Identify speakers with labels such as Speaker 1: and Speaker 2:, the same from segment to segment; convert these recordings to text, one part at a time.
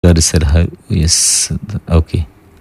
Speaker 1: గారి సలహా yes okay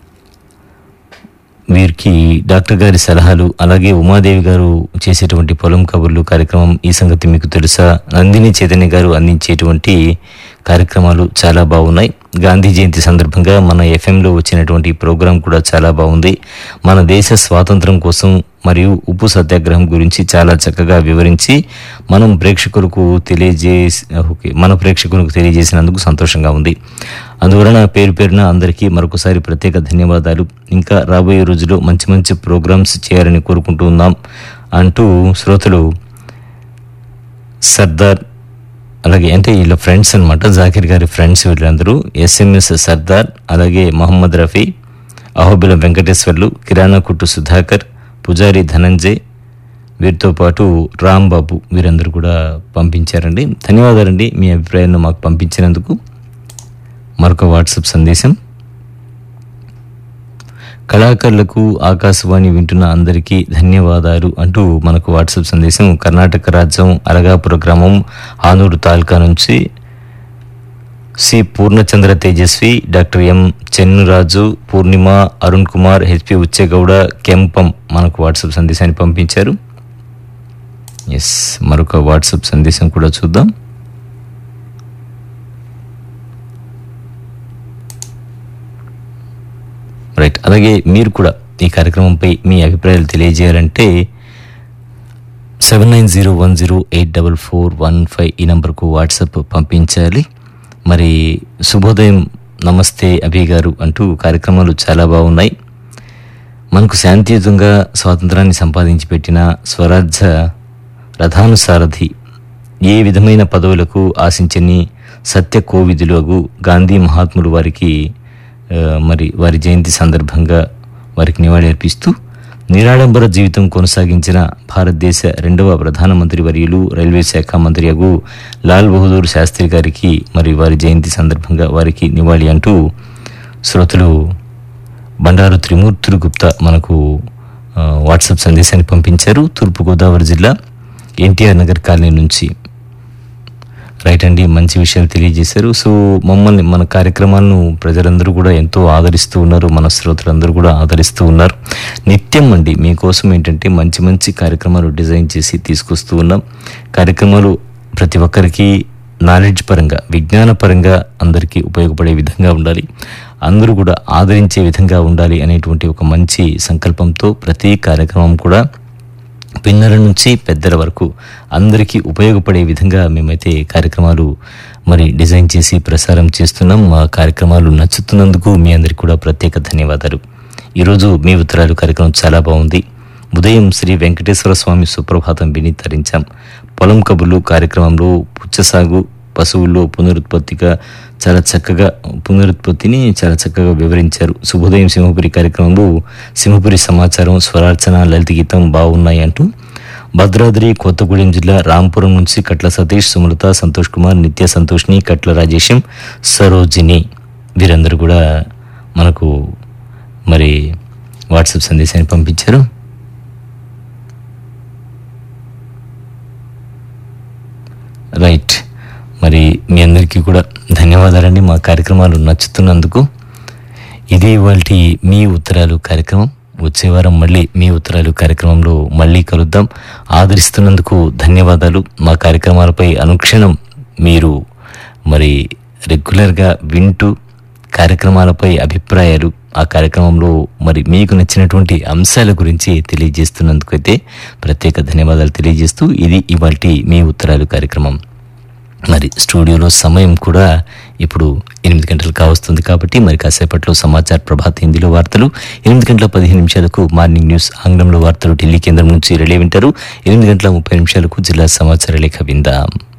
Speaker 1: వీరికి డాక్టర్ గారి సలహాలు అలాగే ఉమాదేవి గారు చేసేటువంటి పొలం కబుర్లు కార్యక్రమం ఈ సంగతి మీకు తెలుసా నందిని చైతన్య గారు అందించేటువంటి కార్యక్రమాలు చాలా బాగున్నాయి గాంధీ జయంతి సందర్భంగా మన ఎఫ్ఎంలో వచ్చినటువంటి ప్రోగ్రాం కూడా చాలా బాగుంది మన దేశ స్వాతంత్రం కోసం మరియు ఉప్పు సత్యాగ్రహం గురించి చాలా చక్కగా వివరించి మనం ప్రేక్షకులకు తెలియజేసి ఓకే మన ప్రేక్షకులకు తెలియజేసినందుకు సంతోషంగా ఉంది అందువలన పేరు పేరున అందరికీ మరొకసారి ప్రత్యేక ధన్యవాదాలు ఇంకా రాబోయే రోజుల్లో మంచి మంచి ప్రోగ్రామ్స్ చేయాలని కోరుకుంటూ ఉన్నాం అంటూ శ్రోతలు సర్దార్ అలాగే అంటే వీళ్ళ ఫ్రెండ్స్ అన్నమాట జాకిర్ గారి ఫ్రెండ్స్ వీళ్ళందరూ ఎస్ఎంఎస్ సర్దార్ అలాగే మహమ్మద్ రఫీ అహోబిల వెంకటేశ్వర్లు కిరాణా కుట్టు సుధాకర్ పుజారి ధనంజయ్ వీరితో పాటు రాంబాబు వీరందరూ కూడా పంపించారండి ధన్యవాదాలండి మీ అభిప్రాయాన్ని మాకు పంపించినందుకు మరొక వాట్సాప్ సందేశం కళాకారులకు ఆకాశవాణి వింటున్న అందరికీ ధన్యవాదాలు అంటూ మనకు వాట్సాప్ సందేశం కర్ణాటక రాజ్యం అలగాపుర గ్రామం ఆనూరు తాలూకా నుంచి C Purnachandra Tejaswi doctor M Chennuraju Purnima Arun Kumar HP Ucchegowda కెంపం మనకు వాట్సాప్ సందేశాన్ని పంపించారు ఎస్ మరొక వాట్సాప్ సందేశం కూడా చూద్దాం రైట్ అలాగే మీరు కూడా ఈ కార్యక్రమంపై మీ అభిప్రాయాలు తెలియజేయాలంటే seven nine zero one zero eight double four one five ఈ నంబర్కు వాట్సాప్ పంపించాలి మరి శుభోదయం నమస్తే అభి గారు అంటూ కార్యక్రమాలు చాలా బాగున్నాయి మనకు శాంతియుతంగా స్వాతంత్రాన్ని సంపాదించి పెట్టిన స్వరాజ్య రథానుసారథి ఏ విధమైన పదవులకు ఆశించని సత్య కోవిదులకు గాంధీ మహాత్ములు వారికి ఆ, మరి వారి జయంతి సందర్భంగా వారికి నివాళి అర్పిస్తూ నిరాడంబర జీవితం కొనసాగించిన భారతదేశ రెండవ ప్రధానమంత్రి వర్యులు రైల్వే శాఖ మంత్రి అగు లాల్ బహదూర్ శాస్త్రి గారికి మరి వారి జయంతి సందర్భంగా వారికి నివాళి అంటూ శ్రోతలు బండారు త్రిమూర్తులు గుప్తా మనకు ఆ, వాట్సాప్ సందేశాన్ని పంపించారు తూర్పుగోదావరి జిల్లా ఎన్టీఆర్ నగర్ కాలనీ నుంచి రైట్ అండి మంచి విషయాలు తెలియజేశారు సో మమ్మల్ని మన కార్యక్రమాలను ప్రజలందరూ కూడా ఎంతో ఆదరిస్తూ ఉన్నారు మన శ్రోతలందరూ కూడా ఆదరిస్తూ ఉన్నారు నిత్యం అండి మీకోసం ఏంటంటే మంచి మంచి కార్యక్రమాలు డిజైన్ చేసి తీసుకొస్తూ ఉన్నాం కార్యక్రమాలు ప్రతి ఒక్కరికి నాలెడ్జ్ పరంగా విజ్ఞాన పరంగా అందరికీ ఉపయోగపడే విధంగా ఉండాలి అందరూ కూడా ఆదరించే విధంగా ఉండాలి అనేటువంటి ఒక మంచి సంకల్పంతో ప్రతి కార్యక్రమం కూడా పిన్నల నుంచి పెద్దల వరకు అందరికీ ఉపయోగపడే విధంగా మేమైతే కార్యక్రమాలు మరి డిజైన్ చేసి ప్రసారం చేస్తున్నాం మా కార్యక్రమాలు నచ్చుతున్నందుకు మీ అందరికీ కూడా ప్రత్యేక ధన్యవాదాలు ఈరోజు మీ ఉత్తరాలు కార్యక్రమం చాలా బాగుంది ఉదయం శ్రీ వెంకటేశ్వర స్వామి సుప్రభాతం విని తరించాం పొలం కబుర్లు కార్యక్రమంలో పుచ్చసాగు పశువుల్లో పునరుత్పత్తిగా చాలా చక్కగా పునరుత్పత్తిని చాలా చక్కగా వివరించారు శుభోదయం సింహపురి కార్యక్రమంలో సింహపురి సమాచారం స్వరార్చన లలిత గీతం బాగున్నాయి అంటూ భద్రాద్రి కొత్తగూడెం జిల్లా రాంపురం నుంచి కట్ల సతీష్ సుమలత సంతోష్ కుమార్ నిత్య సంతోష్ని కట్ల రాజేశం సరోజిని వీరందరూ కూడా మనకు మరి వాట్సాప్ సందేశాన్ని పంపించారు రైట్ మరి మీ అందరికీ కూడా ధన్యవాదాలండి మా కార్యక్రమాలు నచ్చుతున్నందుకు ఇది ఇవాళ మీ ఉత్తరాలు కార్యక్రమం వచ్చే వారం మళ్ళీ మీ ఉత్తరాలు కార్యక్రమంలో మళ్ళీ కలుద్దాం ఆదరిస్తున్నందుకు ధన్యవాదాలు మా కార్యక్రమాలపై అనుక్షణం మీరు మరి రెగ్యులర్గా వింటూ కార్యక్రమాలపై అభిప్రాయాలు ఆ కార్యక్రమంలో మరి మీకు నచ్చినటువంటి అంశాల గురించి తెలియజేస్తున్నందుకు అయితే ప్రత్యేక ధన్యవాదాలు తెలియజేస్తూ ఇది ఇవాళ మీ ఉత్తరాలు కార్యక్రమం మరి స్టూడియోలో సమయం కూడా ఇప్పుడు ఎనిమిది గంటలు కావస్తుంది కాబట్టి మరి కాసేపట్లో సమాచార ప్రభాత్ హిందీలో వార్తలు ఎనిమిది గంటల పదిహేను నిమిషాలకు మార్నింగ్ న్యూస్ ఆంగ్లంలో వార్తలు ఢిల్లీ కేంద్రం నుంచి రిలే వింటారు ఎనిమిది గంటల ముప్పై నిమిషాలకు జిల్లా సమాచార లేఖ విందాం